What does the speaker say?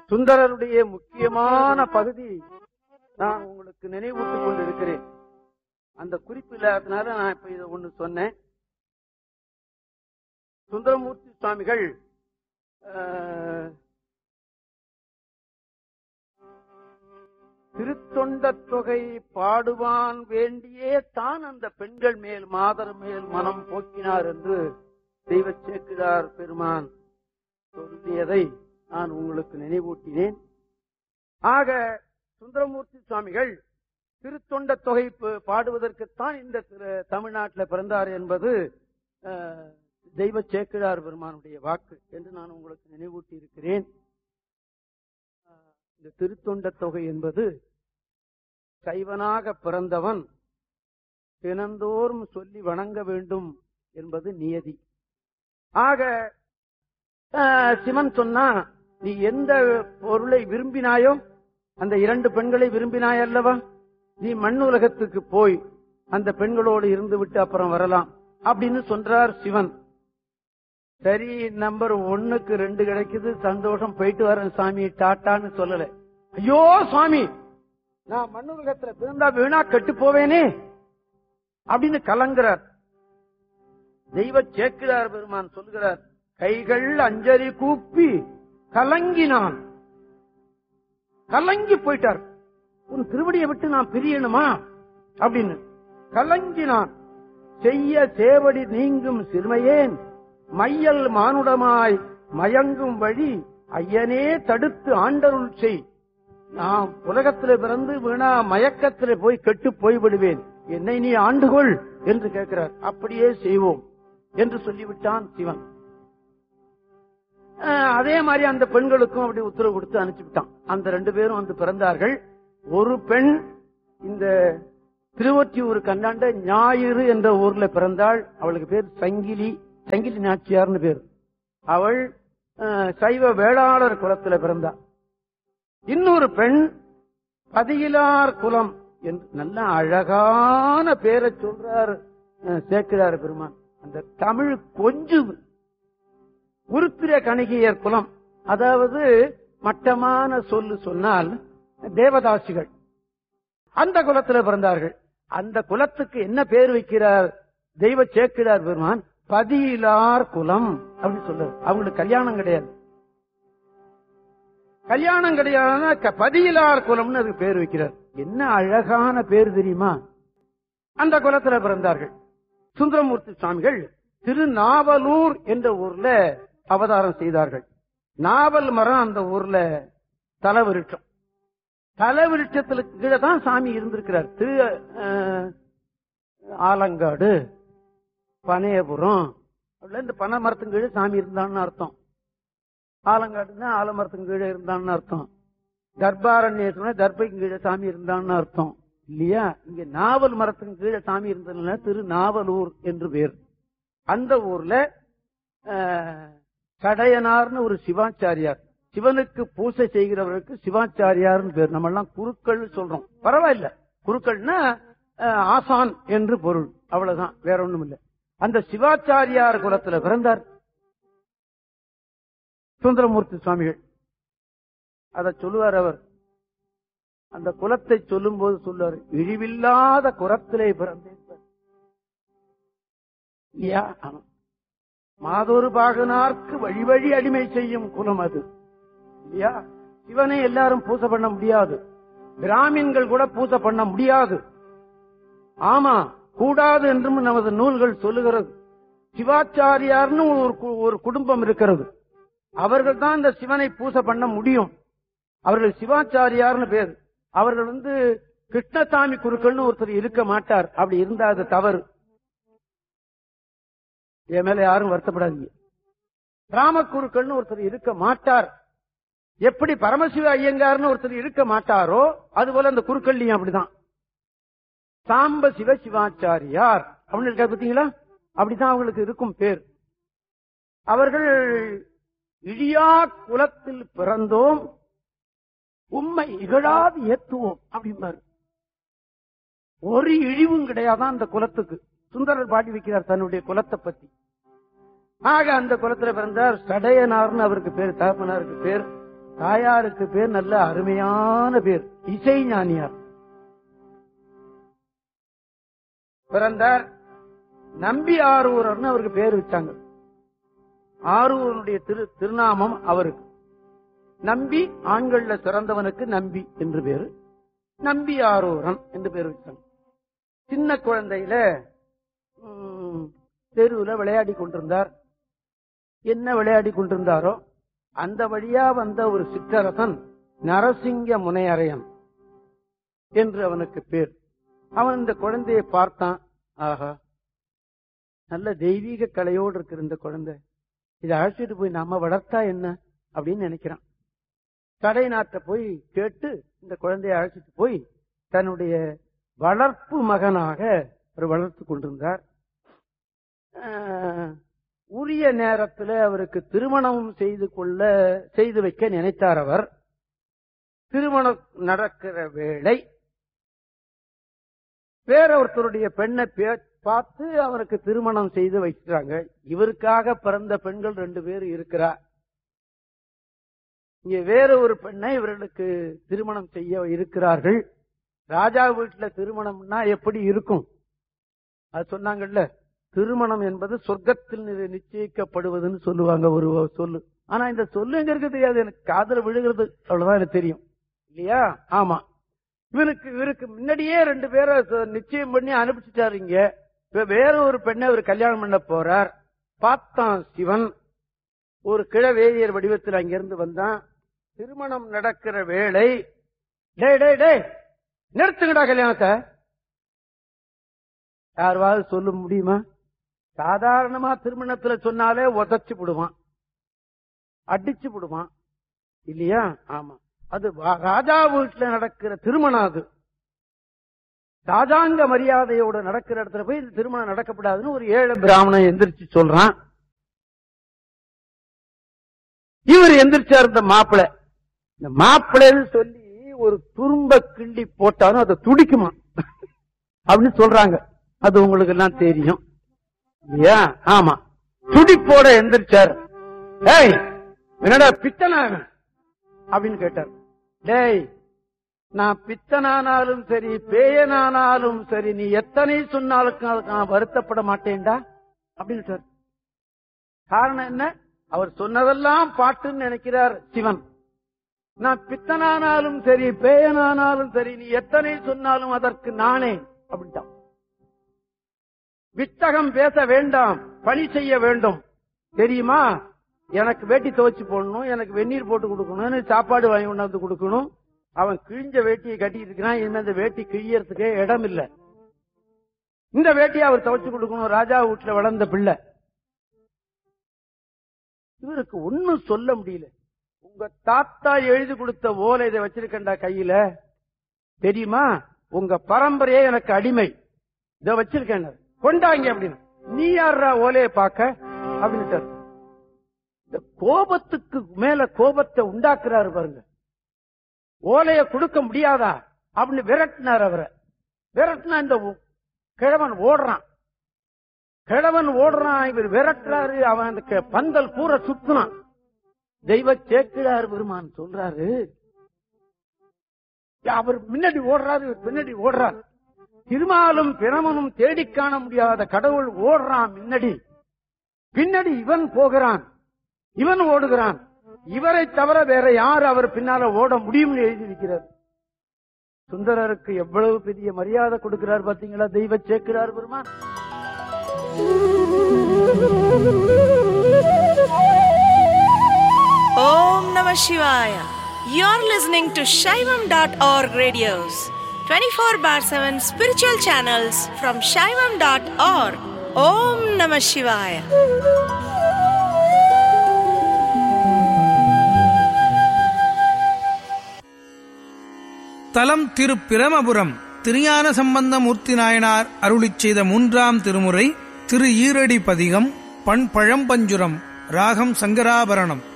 சுந்தரருடைய முக்கியமான பகுதி நான் உங்களுக்கு நினைவூட்டிக் கொண்டிருக்கிறேன் அந்த குறிப்பு இல்லாததுனால நான் இப்ப இதை ஒண்ணு சொன்னேன் சுந்தரமூர்த்தி சுவாமிகள் அஹ், திருத்தொண்டத் தொகை பாடுவான் வேண்டியே தான் அந்த பெண்கள் மேல் மாதர் மேல் மனம் போக்கினார் என்று தெய்வ சேக்கிழார் பெருமான் சொல்லியதை நான் உங்களுக்கு நினைவூட்டினேன் ஆக சுந்தரமூர்த்தி சுவாமிகள் திருத்தொண்ட தொகை ப- பாடுவதற்குத்தான் இந்த திரு- தமிழ்நாட்டில் பிறந்தார் என்பது அஹ், தெய்வ சேக்கிழார் பெருமானுடைய வாக்கு என்று நான் உங்களுக்கு நினைவூட்டி இருக்கிறேன் அஹ், இந்த திருத்தொண்ட தொகை என்பது சைவனாக பிறந்தவன் தினந்தோறும் சொல்லி வணங்க வேண்டும் என்பது நியதி ஆக அஹ், சிவன் சொன்னா நீ எந்த பொருளை விரும்பினாயோ அந்த இரண்டு பெண்களை விரும்பினாய் அல்லவா நீ மண் உலகத்துக்கு போய் அந்த பெண்களோடு இருந்து விட்டு அப்புறம் வரலாம் அப்படின்னு சொல்றார் சிவன் சரி நம்பர் ஒண்ணுக்கு ரெண்டு கிடைக்குது சந்தோஷம் போயிட்டு வரேன் சாமி டாட்டான்னு சொல்லல ஐயோ சுவாமி நான் மண் உலகத்துல பிறந்தா வீணா கெட்டு போவேனே அப்படின்னு கலங்குறார் தெய்வ சேக்கிரார் பெருமான் சொல்கிறார் கைகள் அஞ்சலி கூப்பி கலங்கினான் கலங்கி போயிட்டார் உன் திருவடியை விட்டு நான் பிரியணுமா அப்படின்னு கலங்கினான் செய்ய சேவடி நீங்கும் சிறுமையேன் மையல் மானுடமாய் மயங்கும் வழி ஐயனே தடுத்து ஆண்டருள் செய் நான் உலகத்திலே பிறந்து வீணா மயக்கத்திலே போய் கெட்டு போய்விடுவேன் என்னை நீ ஆண்டுகொள் என்று கேட்கிறார் அப்படியே செய்வோம் என்று சொல்லிவிட்டான் சிவன் அஹ், அதே மாதிரி அந்த பெண்களுக்கும் அப்படி உத்தரவு கொடுத்து அனுப்பிச்சுட்டான் அந்த ரெண்டு பேரும் வந்து பிறந்தார்கள் ஒரு பெண் இந்த திருவொற்றியூர் கண்டாண்ட ஞாயிறு என்ற ஊர்ல பிறந்தாள் அவளுக்கு பேர் சங்கிலி சங்கிலி நாச்சியார்னு பேர் அவள் அஹ், சைவ வேளாளர் குலத்துல பிறந்தாள் இன்னொரு பெண் பதியிலார் குலம் என்று நல்ல அழகான பேரை சொல்றார் அஹ், சேக்கிழார் பெருமான் அந்த தமிழ் கொஞ்சம் உருத்திர கணிகையர் குலம் அதாவது மட்டமான சொல்லு சொன்னால் தேவதாசிகள் அந்த குலத்துல பிறந்தார்கள் அந்த குலத்துக்கு என்ன பேர் வைக்கிறார் தெய்வ சேக்கிழார் பெருமான் பதியிலார் குலம் அப்படின்னு சொல்றாரு அவங்களுக்கு கல்யாணம் கிடையாது கல்யாணம் கிடையாதுன்னா க- பதியிலார் குலம்னு அதுக்கு பேர் வைக்கிறார் என்ன அழகான பேர் தெரியுமா அந்த குலத்துல பிறந்தார்கள் சுந்தரமூர்த்தி சுவாமிகள் திருநாவலூர் என்ற ஊர்ல அவதாரம் செய்தார்கள் நாவல் மரம் அந்த ஊர்ல தலவிருட்சம் தலவிருட்சத்துக்கு கீழே தான் சாமி இருந்திருக்கிறார் திரு அஹ், ஆலங்காடு பனையபுரம் அப்படிலாம் இந்த பனை மரத்துக்கு கீழே சாமி இருந்தான்னு அர்த்தம் ஆலங்காடுன்னா ஆலமரத்துக்கு கீழே இருந்தான்னு அர்த்தம் கர்ப்பாரண்யத்துல தர்பைக்கு கீழே சாமி இருந்தான்னு அர்த்தம் இல்லையா இங்க நாவல் மரத்துக்கு கீழே சாமி இருந்ததுனால திரு நாவலூர் என்று பேர் அந்த ஊர்ல அஹ், சடையனார்னு ஒரு சிவாச்சாரியார் சிவனுக்கு பூசை செய்கிறவருக்கு சிவாச்சாரியார்னு பேர் நம்ம எல்லாம் குருக்கள் சொல்றோம் பரவாயில்ல குருக்கள்னா அஹ், ஆசான் என்று பொருள் அவ்வளவுதான் வேற ஒண்ணும் இல்ல அந்த சிவாச்சாரியார் குலத்துல பிறந்தார் சுந்தரமூர்த்தி சுவாமிகள் அத சொல்லுவார் அவர் அந்த குலத்தை சொல்லும் போது சொல்லுவார் இழிவில்லாத குரத்திலே பிறந்தேன் சார். இல்லையா ஆமா. மாதொரு பாகனார்க்கு வழி வழி அடிமை செய்யும் குலம் அது இல்லையா சிவனை எல்லாரும் பூசை பண்ண முடியாது பிராமின்கள் கூட பூசை பண்ண முடியாது ஆமா கூடாது என்றும் நமது நூல்கள் சொல்லுகிறது சிவாச்சாரியார்னு ஒரு கு- ஒரு குடும்பம் இருக்கிறது அவர்கள் தான் இந்த சிவனை பூசை பண்ண முடியும் அவர்கள் சிவாச்சாரியார்னு பேர் அவர்கள் வந்து கிருஷ்ணசாமி குருக்கள்னு ஒருத்தர் இருக்க மாட்டார் அப்படி இருந்தா அது தவறு என் மேல யாரும் வருத்தப்படாதீங்க ராமக்குருக்கள்னு ஒருத்தர் இருக்க மாட்டார் எப்படி பரமசிவ ஐயங்கார்னு ஒருத்தர் இருக்க மாட்டாரோ அதுபோல அந்த குருக்கள்லையும் அப்படிதான் சாம்ப சிவ சிவாச்சாரியார் அப்படின்னு இருக்கா பாத்தீங்களா அப்படிதான் அவங்களுக்கு இருக்கும் பேர் அவர்கள் இழியா குலத்தில் பிறந்தோம் உம்மை இகழாது ஏத்துவோம் அப்படிம்பாரு ஒரு இழிவும் கிடையாதான் அந்த குலத்துக்கு சுந்தரர் பாடி வைக்கிறார் தன்னுடைய குலத்தை பத்தி ஆக அந்த குலத்துல பிறந்தார் சடையனார்னு அவருக்கு பேர் தகப்பனாருக்கு பேர் தாயாருக்கு பேர் நல்ல அருமையான பேர் இசை ஞானியார் பிறந்தார் நம்பி ஆரூரர்னு அவருக்கு பேர் வச்சாங்க ஆரூரனுடைய திரு திருநாமம் அவருக்கு நம்பி ஆண்கள்ல சிறந்தவனுக்கு நம்பி என்று பேரு நம்பி ஆரூரன் என்று பேர் வச்சாங்க சின்ன குழந்தையில ம், தெருவுல விளையாடி கொண்டிருந்தார் என்ன விளையாடி கொண்டிருந்தாரோ அந்த வழியா வந்த ஒரு சிற்றரசன் நரசிங்க முனையரையன் என்று அவனுக்கு பேர் அவன் இந்த குழந்தையை பார்த்தான் ஆஹா நல்ல தெய்வீக கலையோடு இருக்கிற இந்த குழந்தை இதை அழைச்சிட்டு போய் நாம வளர்த்தா என்ன அப்படின்னு நினைக்கிறான் கடை நாட்ட போய் கேட்டு இந்த குழந்தையை அழைச்சிட்டு போய் தன்னுடைய வளர்ப்பு மகனாக அவர் வளர்த்து கொண்டிருந்தார் ஆஹ், உரிய நேரத்தில் அவருக்கு திருமணம் செய்து கொள்ள செய்து வைக்க நினைத்தார் அவர் திருமணம் நடக்கிற வேளை வேற ஒருத்தருடைய பெண்ணை பே- பார்த்து அவருக்கு திருமணம் செய்து வைக்கிறாங்க இவருக்காக பிறந்த பெண்கள் ரெண்டு பேர் இருக்கிறார் இங்க வேற ஒரு பெண்ணை இவர்களுக்கு திருமணம் செய்ய இருக்கிறார்கள் ராஜா வீட்டுல திருமணம்னா எப்படி இருக்கும் அது சொன்னாங்கல்ல திருமணம் என்பது சொர்க்கத்தில் நி- நிச்சயிக்கப்படுவதுன்னு சொல்லுவாங்க ஒரு சொல்லு ஆனா இந்த சொல்லு எங்க இருக்கு தெரியாது எனக்கு காதல விழுகிறது அவ்வளவுதான் எனக்கு தெரியும் இல்லையா ஆமா இவனுக்கு இவருக்கு முன்னாடியே ரெண்டு பேரை சொ- நிச்சயம் பண்ணி அனுப்பிச்சிட்டாரு இங்க இப்ப வேற ஒரு பெண்ணை அவர் கல்யாணம் பண்ண போறார் பார்த்தான் சிவன் ஒரு கிழவேதியர் வடிவத்தில் அங்கிருந்து வந்தான் திருமணம் நடக்கிற வேளை டேய் டேய் டேய் நிறுத்துங்கடா கல்யாணத்தை யாருவாவது சொல்ல முடியுமா சாதாரணமா திருமணத்துல சொன்னாலே உதச்சு விடுவான் அடிச்சு விடுவான் இல்லையா ஆமா அது வா- ராஜா வீட்டுல நடக்கிற திருமணம் அது ராஜாங்க மரியாதையோட நடக்கிற இடத்துல போய் இந்த திருமணம் நடக்கப்படாதுன்னு ஒரு ஏழை பிராமணன் எந்திரிச்சு சொல்றான் இவர் எந்திரிச்சார் இந்த மாப்பிளை இந்த மாப்பிள்ளைன்னு சொல்லி ஒரு துரும்ப கிண்டி போட்டாலும் அதை துடிக்குமா அப்படின்னு சொல்றாங்க அது உங்களுக்கு எல்லாம் தெரியும் இல்லையா ஆமா துடிப்போட எந்திரிச்சார் ஏய் என்னடா பித்தனா இவன்? அப்படின்னு கேட்டார் டேய் நான் பித்தனானாலும் சரி பேயனானாலும் சரி நீ எத்தனை சொன்னாலும் அதுக்கு நான் வருத்தப்பட மாட்டேன்டா அப்படின்னு சொன்னார். காரணம் என்ன அவர் சொன்னதெல்லாம் பாட்டுன்னு நினைக்கிறார் சிவன் நான் பித்தனானாலும் சரி பேயனானாலும் சரி நீ எத்தனை சொன்னாலும் அதற்கு நானே அப்படின்ட்டான் வித்தகம் பேச வேண்டாம் பணி செய்ய வேண்டும் தெரியுமா எனக்கு வேட்டி துவைச்சு போடணும் எனக்கு வெந்நீர் போட்டு கொடுக்கணும்னு சாப்பாடு வாங்கி கொண்டாந்து கொடுக்கணும் அவன் கிழிஞ்ச வேட்டியை கட்டிட்டு இருக்கிறான் இனிமே இந்த வேட்டி கிழியறதுக்கே இடம் இல்ல இந்த வேட்டியை அவர் துவைச்சு கொடுக்கணும் ராஜா வீட்டுல வளர்ந்த பிள்ளை இவருக்கு ஒண்ணும் சொல்ல முடியல உங்க தாத்தா எழுதி கொடுத்த ஓலை இதை வச்சிருக்கண்டா கையில தெரியுமா உங்க பரம்பரையே எனக்கு அடிமை இத வச்சிருக்கேன் கொண்டாங்க அப்படின்னு நீ யாரா ஓலையை பார்க்க அப்படின்னு இந்த கோபத்துக்கு மேல கோபத்தை உண்டாக்குறாரு பாருங்க ஓலைய கொடுக்க முடியாதா அப்படின்னு விரட்டினார் அவரை விரட்டினா இந்த உ- கிழவன் ஓடுறான் கிழவன் ஓடுறான் இவர் விரட்டுறாரு அவன் அந்த க- பந்தல் பூரா சுத்துனான் தெய்வ சேக்கிழார் பெருமான் சொல்றாரு அவர் முன்னாடி ஓடுறாரு இவர் பின்னாடி ஓடுறார் திருமாலும் பிரமனும் தேடி காண முடியாத கடவுள் ஓடுறான் முன்னாடி பின்னாடி இவன் போகிறான் இவன் ஓடுகிறான் இவரை தவிர வேற யார் அவர் பின்னால ஓட முடியும்னு எழுதியிருக்கிறார் சுந்தரருக்கு எவ்வளவு பெரிய மரியாதை கொடுக்கிறார் பாத்தீங்களா தெய்வ சேக்கிரார் பெருமான் Om Namah Shivaya. You're listening to Shaivam.org radios, 24 bar 7 spiritual channels from Shaivam.org. Om Namah Shivaya. தலம் திரு பிரமபுரம் திருஞான சம்பந்தமூர்த்தி நாயனார் அருளிச் செய்த மூன்றாம் திருமுறை திரு ஈரடி பதிகம் பண் பழம்பஞ்சுரம் ராகம் சங்கராபரணம்